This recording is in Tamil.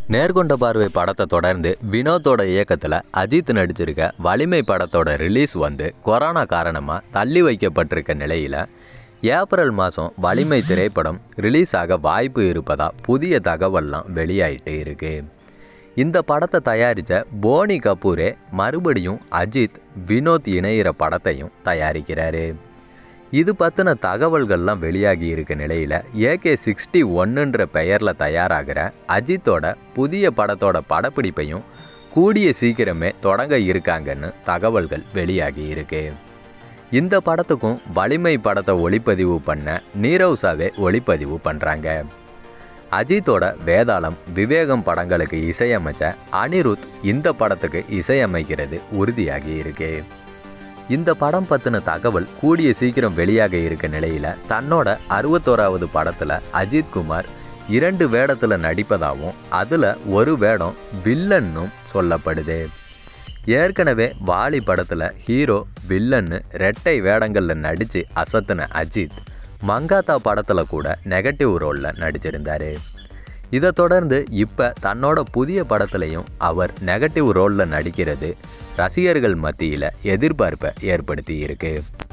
நேர்கொண்ட பார்வை படத்தை தொடர்ந்து வினோத்தோட இயக்கத்தில் அஜித் நடிச்சிருக்க வலிமை படத்தோட ரிலீஸ் வந்து கொரோனா காரணமாக தள்ளி வைக்கப்பட்டிருக்க நிலையில் ஏப்ரல் மாதம் வலிமை திரைப்படம் ரிலீஸ் ஆக வாய்ப்பு இருப்பதா புதிய தகவல்லாம் வெளியாயிட்டு இருக்கு இந்த படத்தை தயாரித்த போனி கபூரே மறுபடியும் அஜித் வினோத் இணையிற படத்தையும் தயாரிக்கிறாரு இது பற்றின தகவல்கள்லாம் வெளியாகி இருக்க நிலையில் ஏகே சிக்ஸ்டி ஒன்றுன்ற பெயரில் தயாராகிற அஜித்தோட புதிய படத்தோட படப்பிடிப்பையும் கூடிய சீக்கிரமே தொடங்க இருக்காங்கன்னு தகவல்கள் வெளியாகி இருக்கு இந்த படத்துக்கும் வலிமை படத்தை ஒளிப்பதிவு பண்ண நீரவ்சாவே ஒளிப்பதிவு பண்ணுறாங்க அஜித்தோட வேதாளம் விவேகம் படங்களுக்கு இசையமைச்ச அனிருத் இந்த படத்துக்கு இசையமைக்கிறது உறுதியாகி இருக்கு இந்த படம் பற்றின தகவல் கூடிய சீக்கிரம் வெளியாக இருக்க நிலையில் தன்னோட அறுபத்தோராவது படத்தில் அஜித் குமார் இரண்டு வேடத்தில் நடிப்பதாகவும் அதில் ஒரு வேடம் வில்லன்னும் சொல்லப்படுது ஏற்கனவே வாலி படத்தில் ஹீரோ வில்லன்னு ரெட்டை வேடங்களில் நடித்து அசத்தின அஜித் மங்காத்தா படத்தில் கூட நெகட்டிவ் ரோலில் நடிச்சிருந்தார் இதை தொடர்ந்து இப்போ தன்னோட புதிய படத்துலையும் அவர் நெகட்டிவ் ரோலில் நடிக்கிறது ரசிகர்கள் மத்தியில் எதிர்பார்ப்பை ஏற்படுத்தி இருக்கு